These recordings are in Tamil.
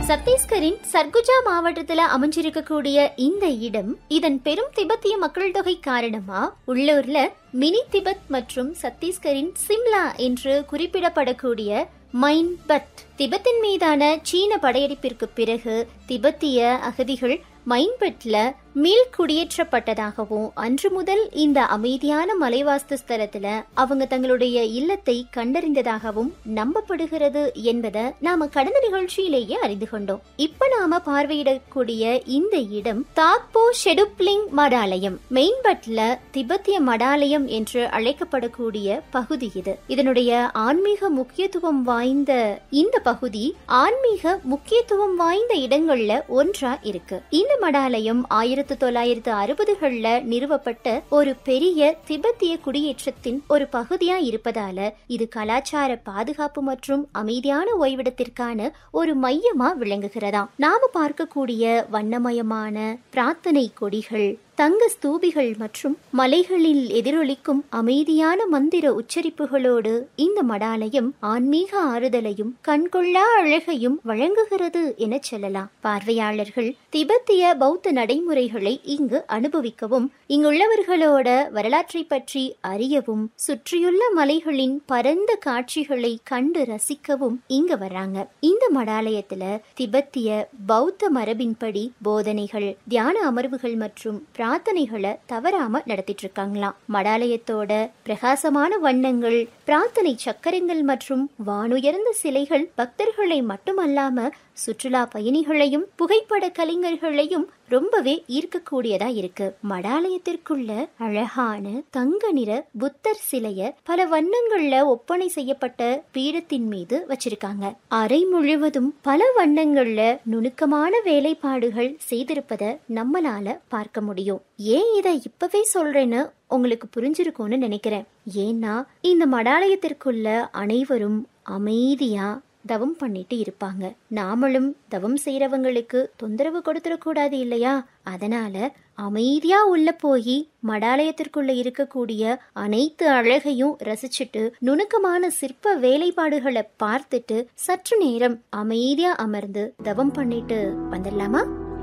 சத்தீஸ்கரின் சர்குஜா மாவட்டத்துல அமைஞ்சிருக்கக்கூடிய இந்த இடம் இதன் பெரும் திபெத்திய மக்கள் தொகை காரணமா உள்ளூர்ல மினி திபெத் மற்றும் சத்தீஸ்கரின் சிம்லா என்று குறிப்பிடப்படக்கூடிய மைன்பட் திபெத்தின் மீதான சீன படையெடுப்பிற்கு பிறகு திபெத்திய அகதிகள் மைன்பட்ல மீள் குடியேற்றப்பட்டதாகவும் அன்று முதல் இந்த அமைதியான மலைவாஸ்து ஸ்தலத்துல அவங்க தங்களுடைய இல்லத்தை கண்டறிந்ததாகவும் நம்பப்படுகிறது என்பதை நாம கடந்த நிகழ்ச்சியிலேயே அறிந்து கொண்டோம் இப்ப நாம பார்வையிடக்கூடிய இந்த இடம் தாக்போ ஷெடுப்லிங் மடாலயம் மெயின்பட்ல திபெத்திய மடாலயம் என்று அழைக்கப்படக்கூடிய பகுதி இது இதனுடைய ஆன்மீக முக்கியத்துவம் வாய்ந்த இந்த பகுதி ஆன்மீக முக்கியத்துவம் வாய்ந்த இடங்கள்ல ஒன்றா இருக்கு இந்த மடாலயம் ஆயிரத்தி தொள்ளாயிரத்து அறுபதுகள்ல நிறுவப்பட்ட ஒரு பெரிய திபெத்திய குடியேற்றத்தின் ஒரு பகுதியா இருப்பதால இது கலாச்சார பாதுகாப்பு மற்றும் அமைதியான ஓய்விடத்திற்கான ஒரு மையமா விளங்குகிறதாம் நாம பார்க்கக்கூடிய வண்ணமயமான பிரார்த்தனை கொடிகள் தங்க ஸ்தூபிகள் மற்றும் மலைகளில் எதிரொலிக்கும் அமைதியான மந்திர உச்சரிப்புகளோடு இந்த மடாலயம் ஆன்மீக ஆறுதலையும் கண்கொள்ளா அழகையும் வழங்குகிறது என சொல்லலாம் பார்வையாளர்கள் திபெத்திய பௌத்த நடைமுறைகளை இங்கு அனுபவிக்கவும் இங்குள்ளவர்களோட வரலாற்றை பற்றி அறியவும் சுற்றியுள்ள மலைகளின் பரந்த காட்சிகளை கண்டு ரசிக்கவும் இங்க வர்றாங்க இந்த மடாலயத்துல திபெத்திய பௌத்த மரபின்படி போதனைகள் தியான அமர்வுகள் மற்றும் பிரார்த்தனைகளை தவறாம நடத்திட்டு இருக்காங்களாம் மடாலயத்தோட பிரகாசமான வண்ணங்கள் பிரார்த்தனை சக்கரங்கள் மற்றும் வானுயர்ந்த சிலைகள் பக்தர்களை மட்டுமல்லாம சுற்றுலா பயணிகளையும் புகைப்பட கலைஞர்களையும் ரொம்பவே ஈர்க்கக்கூடியதா இருக்கு மடாலயத்திற்குள்ள அழகான தங்க நிற புத்தர் சிலைய பல வண்ணங்கள்ல ஒப்பனை செய்யப்பட்ட பீடத்தின் மீது வச்சிருக்காங்க அறை முழுவதும் பல வண்ணங்கள்ல நுணுக்கமான வேலைப்பாடுகள் செய்திருப்பத நம்மளால பார்க்க முடியும் ஏன் இதை இப்பவே சொல்றேன்னு உங்களுக்கு புரிஞ்சிருக்கும்னு நினைக்கிறேன் ஏன்னா இந்த மடாலயத்திற்குள்ள அனைவரும் அமைதியா தவம் பண்ணிட்டு இருப்பாங்க நாமளும் தவம் செய்யறவங்களுக்கு தொந்தரவு கொடுத்துடக்கூடாது இல்லையா அதனால அமைதியா உள்ள போய் மடாலயத்திற்குள்ள இருக்கக்கூடிய அனைத்து அழகையும் ரசிச்சுட்டு நுணுக்கமான சிற்ப வேலைப்பாடுகளை பார்த்துட்டு சற்று நேரம் அமைதியா அமர்ந்து தவம் பண்ணிட்டு வந்துடலாமா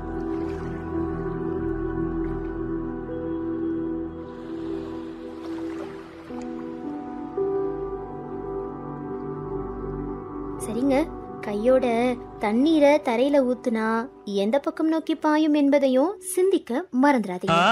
சரிங்க கையோட தண்ணீரை தரையில ஊத்துனா எந்த பக்கம் நோக்கி பாயும் என்பதையும் சிந்திக்க மறந்துடாதீங்க